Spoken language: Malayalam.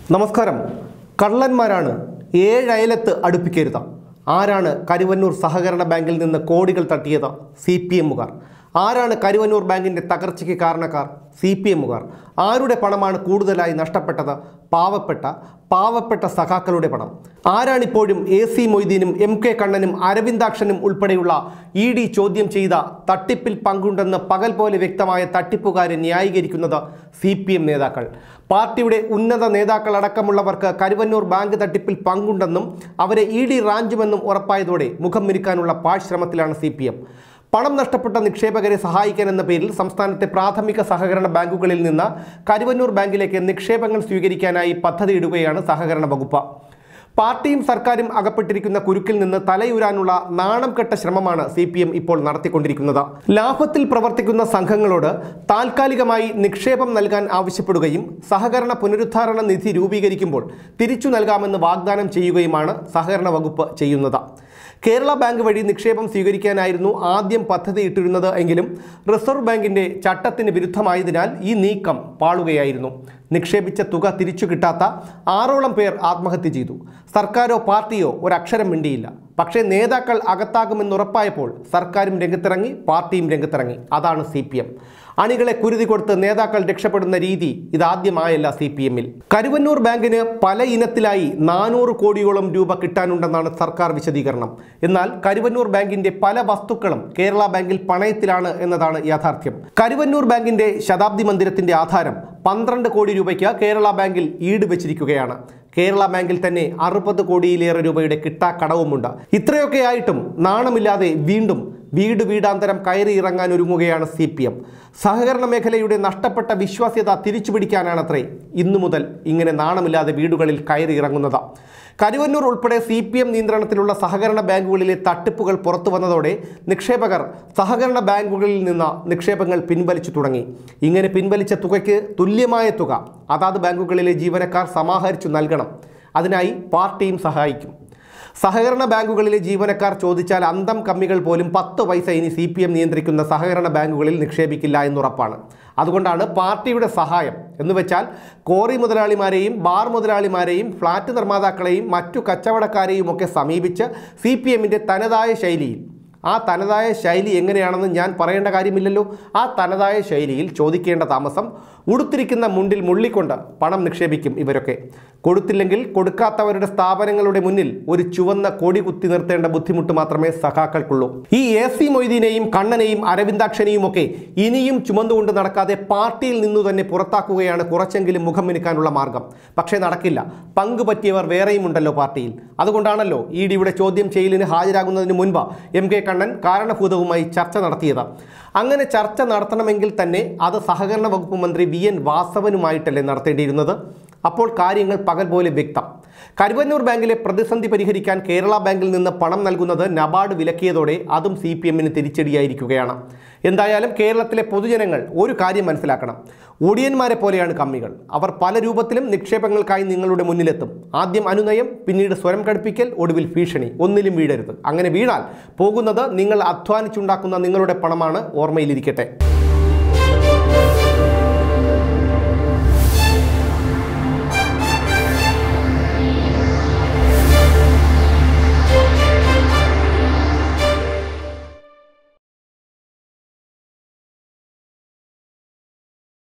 നമസ്കാരം കള്ളന്മാരാണ് ഏഴയലത്ത് അടുപ്പിക്കരുത് ആരാണ് കരുവന്നൂർ സഹകരണ ബാങ്കിൽ നിന്ന് കോടികൾ തട്ടിയത് സി പി എമ്മുകാർ ആരാണ് കരുവന്നൂർ ബാങ്കിൻ്റെ തകർച്ചയ്ക്ക് കാരണക്കാർ സി പി എമ്മുകാർ ആരുടെ പണമാണ് കൂടുതലായി നഷ്ടപ്പെട്ടത് പാവപ്പെട്ട പാവപ്പെട്ട സഖാക്കളുടെ പണം ആരാണിപ്പോഴും എ സി മൊയ്തീനും എം കെ കണ്ണനും അരവിന്ദാക്ഷനും ഉൾപ്പെടെയുള്ള ഇ ഡി ചോദ്യം ചെയ്ത തട്ടിപ്പിൽ പങ്കുണ്ടെന്ന് പകൽ പോലെ വ്യക്തമായ തട്ടിപ്പുകാരെ ന്യായീകരിക്കുന്നത് സി പി എം നേതാക്കൾ പാർട്ടിയുടെ ഉന്നത നേതാക്കൾ അടക്കമുള്ളവർക്ക് കരുവന്നൂർ ബാങ്ക് തട്ടിപ്പിൽ പങ്കുണ്ടെന്നും അവരെ ഇ ഡി റാഞ്ചുമെന്നും ഉറപ്പായതോടെ മുഖം മിനുക്കാനുള്ള പാഴ്ശ്രമത്തിലാണ് സി പി എം പണം നഷ്ടപ്പെട്ട നിക്ഷേപകരെ സഹായിക്കാൻ എന്ന പേരിൽ സംസ്ഥാനത്തെ പ്രാഥമിക സഹകരണ ബാങ്കുകളിൽ നിന്ന് കരുവന്നൂർ ബാങ്കിലേക്ക് നിക്ഷേപങ്ങൾ സ്വീകരിക്കാനായി പദ്ധതിയിടുകയാണ് സഹകരണ വകുപ്പ് പാർട്ടിയും സർക്കാരും അകപ്പെട്ടിരിക്കുന്ന കുരുക്കിൽ നിന്ന് തലയുരാനുള്ള നാണം കെട്ട ശ്രമമാണ് സി പി എം ഇപ്പോൾ നടത്തിക്കൊണ്ടിരിക്കുന്നത് ലാഭത്തിൽ പ്രവർത്തിക്കുന്ന സംഘങ്ങളോട് താൽക്കാലികമായി നിക്ഷേപം നൽകാൻ ആവശ്യപ്പെടുകയും സഹകരണ പുനരുദ്ധാരണ നിധി രൂപീകരിക്കുമ്പോൾ തിരിച്ചു നൽകാമെന്ന് വാഗ്ദാനം ചെയ്യുകയുമാണ് സഹകരണ വകുപ്പ് ചെയ്യുന്നത് കേരള ബാങ്ക് വഴി നിക്ഷേപം സ്വീകരിക്കാനായിരുന്നു ആദ്യം പദ്ധതി ഇട്ടിരുന്നത് എങ്കിലും റിസർവ് ബാങ്കിന്റെ ചട്ടത്തിന് വിരുദ്ധമായതിനാൽ ഈ നീക്കം പാളുകയായിരുന്നു നിക്ഷേപിച്ച തുക തിരിച്ചു കിട്ടാത്ത ആറോളം പേർ ആത്മഹത്യ ചെയ്തു സർക്കാരോ പാർട്ടിയോ ഒരക്ഷരം മിണ്ടിയില്ല പക്ഷേ നേതാക്കൾ അകത്താകുമെന്നുറപ്പായപ്പോൾ സർക്കാരും രംഗത്തിറങ്ങി പാർട്ടിയും രംഗത്തിറങ്ങി അതാണ് സി പി എം അണികളെ കുരുതി കൊടുത്ത് നേതാക്കൾ രക്ഷപ്പെടുന്ന രീതി ഇതാദ്യമായല്ല സി പി എമ്മിൽ കരുവന്നൂർ ബാങ്കിന് പല ഇനത്തിലായി നാനൂറ് കോടിയോളം രൂപ കിട്ടാനുണ്ടെന്നാണ് സർക്കാർ വിശദീകരണം എന്നാൽ കരുവന്നൂർ ബാങ്കിന്റെ പല വസ്തുക്കളും കേരള ബാങ്കിൽ പണയത്തിലാണ് എന്നതാണ് യാഥാർത്ഥ്യം കരുവന്നൂർ ബാങ്കിന്റെ ശതാബ്ദി മന്ദിരത്തിന്റെ ആധാരം പന്ത്രണ്ട് കോടി രൂപയ്ക്ക് കേരള ബാങ്കിൽ ഈട് വെച്ചിരിക്കുകയാണ് കേരള ബാങ്കിൽ തന്നെ അറുപത് കോടിയിലേറെ രൂപയുടെ കിട്ടാക്കടവുമുണ്ട് ഇത്രയൊക്കെ ആയിട്ടും നാണമില്ലാതെ വീണ്ടും വീട് വീടാന്തരം കയറി ഇറങ്ങാൻ ഒരുങ്ങുകയാണ് സി പി എം സഹകരണ മേഖലയുടെ നഷ്ടപ്പെട്ട വിശ്വാസ്യത തിരിച്ചുപിടിക്കാനാണത്രേ ഇന്നു മുതൽ ഇങ്ങനെ നാണമില്ലാതെ വീടുകളിൽ കയറി ഇറങ്ങുന്നത് കരുവന്നൂർ ഉൾപ്പെടെ സി പി എം നിയന്ത്രണത്തിലുള്ള സഹകരണ ബാങ്കുകളിലെ തട്ടിപ്പുകൾ പുറത്തു വന്നതോടെ നിക്ഷേപകർ സഹകരണ ബാങ്കുകളിൽ നിന്ന് നിക്ഷേപങ്ങൾ പിൻവലിച്ചു തുടങ്ങി ഇങ്ങനെ പിൻവലിച്ച തുകയ്ക്ക് തുല്യമായ തുക അതാത് ബാങ്കുകളിലെ ജീവനക്കാർ സമാഹരിച്ചു നൽകണം അതിനായി പാർട്ടിയും സഹായിക്കും സഹകരണ ബാങ്കുകളിലെ ജീവനക്കാർ ചോദിച്ചാൽ അന്തം കമ്മികൾ പോലും പത്ത് പൈസ ഇനി സി പി എം നിയന്ത്രിക്കുന്ന സഹകരണ ബാങ്കുകളിൽ നിക്ഷേപിക്കില്ല എന്നുറപ്പാണ് അതുകൊണ്ടാണ് പാർട്ടിയുടെ സഹായം എന്ന് വെച്ചാൽ കോറി മുതലാളിമാരെയും ബാർ മുതലാളിമാരെയും ഫ്ളാറ്റ് നിർമ്മാതാക്കളെയും മറ്റു കച്ചവടക്കാരെയും ഒക്കെ സമീപിച്ച് സി പി എമ്മിൻ്റെ തനതായ ശൈലിയിൽ ആ തനതായ ശൈലി എങ്ങനെയാണെന്ന് ഞാൻ പറയേണ്ട കാര്യമില്ലല്ലോ ആ തനതായ ശൈലിയിൽ ചോദിക്കേണ്ട താമസം ഉടുത്തിരിക്കുന്ന മുണ്ടിൽ മുള്ളിക്കൊണ്ട് പണം നിക്ഷേപിക്കും ഇവരൊക്കെ കൊടുത്തില്ലെങ്കിൽ കൊടുക്കാത്തവരുടെ സ്ഥാപനങ്ങളുടെ മുന്നിൽ ഒരു ചുവന്ന കൊടി കുത്തി നിർത്തേണ്ട ബുദ്ധിമുട്ട് മാത്രമേ സഖാക്കൾക്കുള്ളൂ ഈ എ സി മൊയ്തീനെയും കണ്ണനെയും അരവിന്ദാക്ഷനെയും ഒക്കെ ഇനിയും ചുമന്നുകൊണ്ട് നടക്കാതെ പാർട്ടിയിൽ നിന്നു തന്നെ പുറത്താക്കുകയാണ് കുറച്ചെങ്കിലും മുഖം മിനുക്കാനുള്ള മാർഗം പക്ഷേ നടക്കില്ല പങ്ക് പറ്റിയവർ വേറെയും ഉണ്ടല്ലോ പാർട്ടിയിൽ അതുകൊണ്ടാണല്ലോ ഇ ഡിയുടെ ചോദ്യം ചെയ്യലിന് ഹാജരാകുന്നതിന് മുൻപ് എം കെ കണ്ണൻ കാരണഭൂതവുമായി ചർച്ച നടത്തിയത് അങ്ങനെ ചർച്ച നടത്തണമെങ്കിൽ തന്നെ അത് സഹകരണ വകുപ്പ് മന്ത്രി വി എൻ വാസവനുമായിട്ടല്ലേ നടത്തേണ്ടിയിരുന്നത് അപ്പോൾ കാര്യങ്ങൾ പകൽ പോലെ വ്യക്തം കരുവന്നൂർ ബാങ്കിലെ പ്രതിസന്ധി പരിഹരിക്കാൻ കേരള ബാങ്കിൽ നിന്ന് പണം നൽകുന്നത് നബാർഡ് വിലക്കിയതോടെ അതും സി പി എമ്മിന് തിരിച്ചടിയായിരിക്കുകയാണ് എന്തായാലും കേരളത്തിലെ പൊതുജനങ്ങൾ ഒരു കാര്യം മനസ്സിലാക്കണം ഒടിയന്മാരെ പോലെയാണ് കമ്മികൾ അവർ പല രൂപത്തിലും നിക്ഷേപങ്ങൾക്കായി നിങ്ങളുടെ മുന്നിലെത്തും ആദ്യം അനുനയം പിന്നീട് സ്വരം കടുപ്പിക്കൽ ഒടുവിൽ ഭീഷണി ഒന്നിലും വീഴരുത് അങ്ങനെ വീണാൽ പോകുന്നത് നിങ്ങൾ അധ്വാനിച്ചുണ്ടാക്കുന്ന നിങ്ങളുടെ പണമാണ് ഓർമ്മയിലിരിക്കട്ടെ